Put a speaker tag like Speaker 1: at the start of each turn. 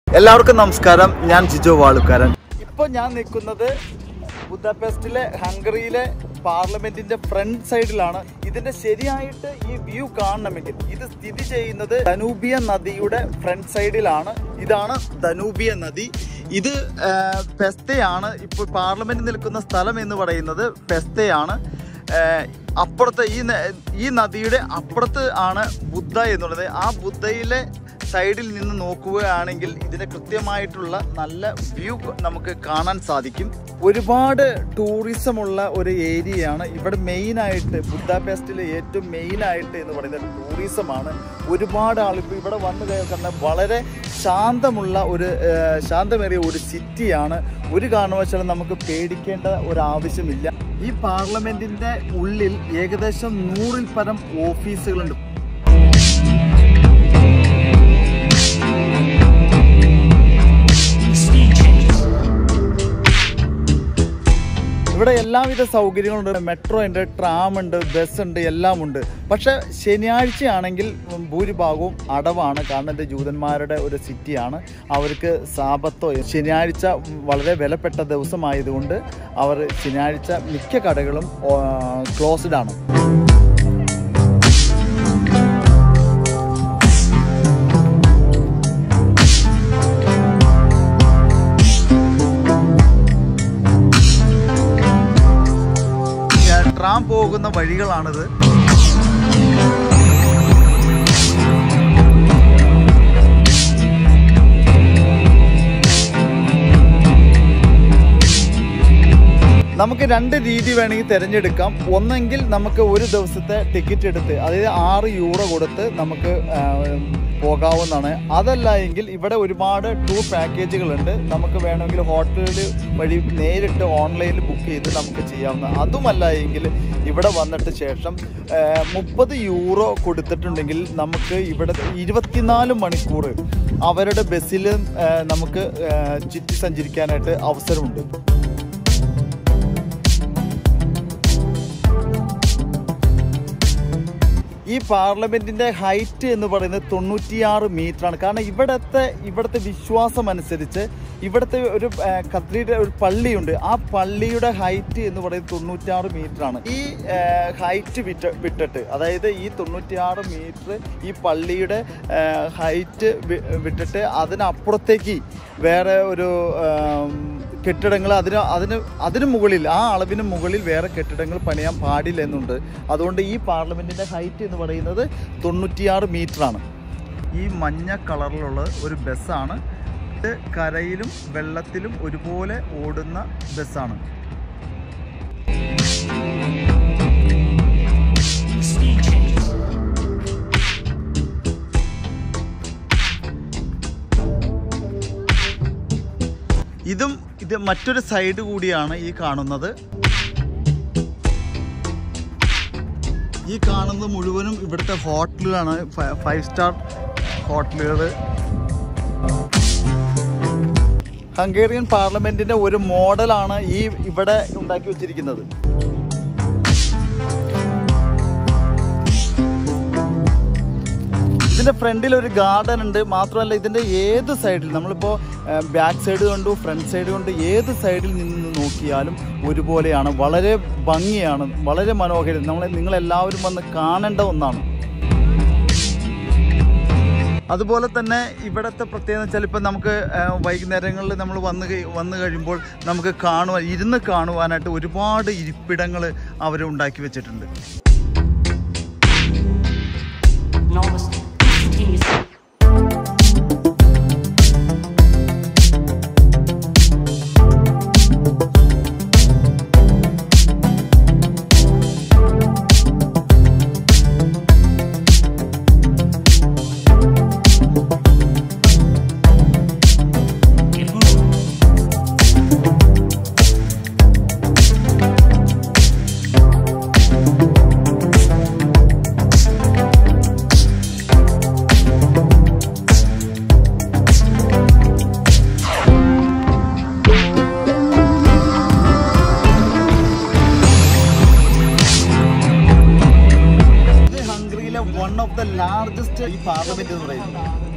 Speaker 1: എല്ലാവർക്കും നമസ്കാരം ഞാൻ ജിജോ വാളുക്കാരൻ ഇപ്പോൾ ഞാൻ നിൽക്കുന്നത് ബുദാപെസ്റ്റിലെ ഹംഗറിയിലെ പാർലമെന്റിന്റെ ഫ്രണ്ട് സൈഡിലാണ് ഇതിന്റെ ശരിയായിട്ട് ഈ വ്യൂ കാണണമെങ്കിൽ ഇത് സ്ഥിതി ചെയ്യുന്നത് ധനൂബിയ നദിയുടെ ഫ്രണ്ട് സൈഡിലാണ് ഇതാണ് ധനൂബിയ നദി ഇത് ആ, പെസ്തയാണ് ഇപ്പോൾ പാർലമെന്റ് നിൽക്കുന്ന സ്ഥലം എന്ന് പറയുന്നത് പെസ്തയാണ് ഏഹ് അപ്പുറത്ത് ഈ ന- ഈ നദിയുടെ അപ്പുറത്ത് ആണ് ബുദ്ധ എന്നുള്ളത് ആ ബുദ്ധയിലെ സൈഡിൽ നിന്ന് നോക്കുകയാണെങ്കിൽ ഇതിന് കൃത്യമായിട്ടുള്ള നല്ല വ്യൂ നമുക്ക് കാണാൻ സാധിക്കും ഒരുപാട് ടൂറിസം ഉള്ള ഒരു ഏരിയയാണ് ഇവിടെ മെയിനായിട്ട് ബുദ്ധാപെസ്റ്റിലെ ഏറ്റവും മെയിനായിട്ട് എന്ന് പറയുന്നത് ടൂറിസമാണ് ഒരുപാട് ആളിപ്പോൾ ഇവിടെ വന്നു കേൾക്കുന്ന വളരെ ശാന്തമുള്ള ഒരു ഏഹ് ശാന്തമേറിയ ഒരു സിറ്റിയാണ് ഒരു കാരണവശാലും നമുക്ക് പേടിക്കേണ്ട ഒരു ആവശ്യമില്ല ഈ പാർലമെന്റിന്റെ ഉള്ളിൽ ഏകദേശം നൂറിൽ പരം ഓഫീസുകളുണ്ട് ഇവിടെ എല്ലാവിധ സൗകര്യങ്ങളുണ്ട് മെട്രോ ഉണ്ട് ട്രാം ഉണ്ട് ബസ് ഉണ്ട് എല്ലാം ഉണ്ട് പക്ഷെ ശനിയാഴ്ചയാണെങ്കിൽ ഭൂരിഭാഗവും അടവാണ് കാരണം ഇത് ജൂതന്മാരുടെ ഒരു സിറ്റിയാണ് അവർക്ക് സാപത്തോ ശനിയാഴ്ച വളരെ വിലപ്പെട്ട ദിവസമായതുകൊണ്ട് അവർ ശനിയാഴ്ച മിക്ക കടകളും ക്ലോസ്ഡ് ആണ് ട്രാം പോകുന്ന വഴികളാണിത് നമുക്ക് രണ്ട് രീതി വേണമെങ്കിൽ തിരഞ്ഞെടുക്കാം ഒന്നെങ്കിൽ നമുക്ക് ഒരു ദിവസത്തെ ടിക്കറ്റ് എടുത്ത് അതായത് ആറ് യൂറോ കൊടുത്ത് നമുക്ക് ആ, പോകാവുന്നതാണ് അതല്ല എങ്കിൽ ഇവിടെ ഒരുപാട് ടൂർ പാക്കേജുകളുണ്ട് നമുക്ക് വേണമെങ്കിൽ ഹോട്ടലിൽ വഴി നേരിട്ട് ഓൺലൈനിൽ ബുക്ക് ചെയ്ത് നമുക്ക് ചെയ്യാവുന്ന അതുമല്ല എങ്കിൽ ഇവിടെ വന്നിട്ട് ശേഷം മുപ്പത് യൂറോ കൊടുത്തിട്ടുണ്ടെങ്കിൽ നമുക്ക് ഇവിടെ ഇരുപത്തിനാല് മണിക്കൂർ അവരുടെ ബസ്സിൽ നമുക്ക് ആ, ചുറ്റി സഞ്ചരിക്കാനായിട്ട് അവസരമുണ്ട് ഈ പാർലമെന്റിന്റെ ഹൈറ്റ് എന്ന് പറയുന്നത് തൊണ്ണൂറ്റിയാറ് മീറ്റർ ആണ് കാരണം ഇവിടത്തെ ഇവിടുത്തെ വിശ്വാസം അനുസരിച്ച് ഇവിടുത്തെ ഒരു കത്രീഡ ഒരു പള്ളിയുണ്ട് ആ പള്ളിയുടെ ഹൈറ്റ് എന്ന് പറയുന്നത് തൊണ്ണൂറ്റിയാറ് മീറ്റർ ആണ് ഈ ഹൈറ്റ് വിട്ട വിട്ടിട്ട് അതായത് ഈ തൊണ്ണൂറ്റിയാറ് മീറ്റർ ഈ പള്ളിയുടെ ഹൈറ്റ് വിട്ടിട്ട് അതിനപ്പുറത്തേക്ക് വേറെ ഒരു കെട്ടിടങ്ങൾ അതിന് അതിന് അതിന് മുകളിൽ ആ അളവിന് മുകളിൽ വേറെ കെട്ടിടങ്ങൾ പണിയാൻ പാടില്ല എന്നുണ്ട് അതുകൊണ്ട് ഈ പാർലമെന്റിന്റെ ഹൈറ്റ് എന്ന് പറയുന്നത് തൊണ്ണൂറ്റിയാറ് മീറ്റർ ആണ് ഈ മഞ്ഞ കളറിലുള്ള ഒരു ബസ്സാണ് ഇത് കരയിലും വെള്ളത്തിലും ഒരുപോലെ ഓടുന്ന ബസ്സാണ് ഇതും ഇത് മറ്റൊരു സൈഡ് കൂടിയാണ് ഈ കാണുന്നത് ഈ കാണുന്നത് മുഴുവനും ഇവിടുത്തെ ഹോട്ടലുകളാണ് ഫൈവ് സ്റ്റാർ ഹോട്ടലുകൾ ഹംഗേറിയൻ പാർലമെന്റിന്റെ ഒരു മോഡലാണ് ഈ ഇവിടെ ഉണ്ടാക്കി വെച്ചിരിക്കുന്നത് ഇതിന്റെ ഫ്രണ്ടിൽ ഒരു ഗാർഡൻ ഉണ്ട് മാത്രമല്ല ഇതിന്റെ ഏത് സൈഡിൽ നമ്മളിപ്പോൾ ബാക്ക് സൈഡ് കൊണ്ടു ഫ്രണ്ട് സൈഡ് കൊണ്ട് ഏത് സൈഡിൽ നിന്ന് നോക്കിയാലും ഒരുപോലെയാണ് വളരെ ഭംഗിയാണ് വളരെ മനോഹരം നമ്മളെ നിങ്ങളെല്ലാവരും വന്ന് കാണേണ്ട ഒന്നാണ് അതുപോലെ തന്നെ ഇവിടുത്തെ പ്രത്യേകത വെച്ചാൽ ഇപ്പം നമുക്ക് ആ, വൈകുന്നേരങ്ങളിൽ നമ്മൾ വന്ന് കഴി- വന്നു കഴിയുമ്പോൾ നമുക്ക് കാണുവാൻ ഇരുന്ന് കാണുവാനായിട്ട് ഒരുപാട് ഇരിപ്പിടങ്ങൾ അവർ ഉണ്ടാക്കി വെച്ചിട്ടുണ്ട്
Speaker 2: enormous instantaneous
Speaker 1: ഇത് ഹംഗറിയിലെ വൺ ഓഫ് ദ ലാർജസ്റ്റ് ഈ പാർലമെന്റ് എന്ന് പറയുന്നത്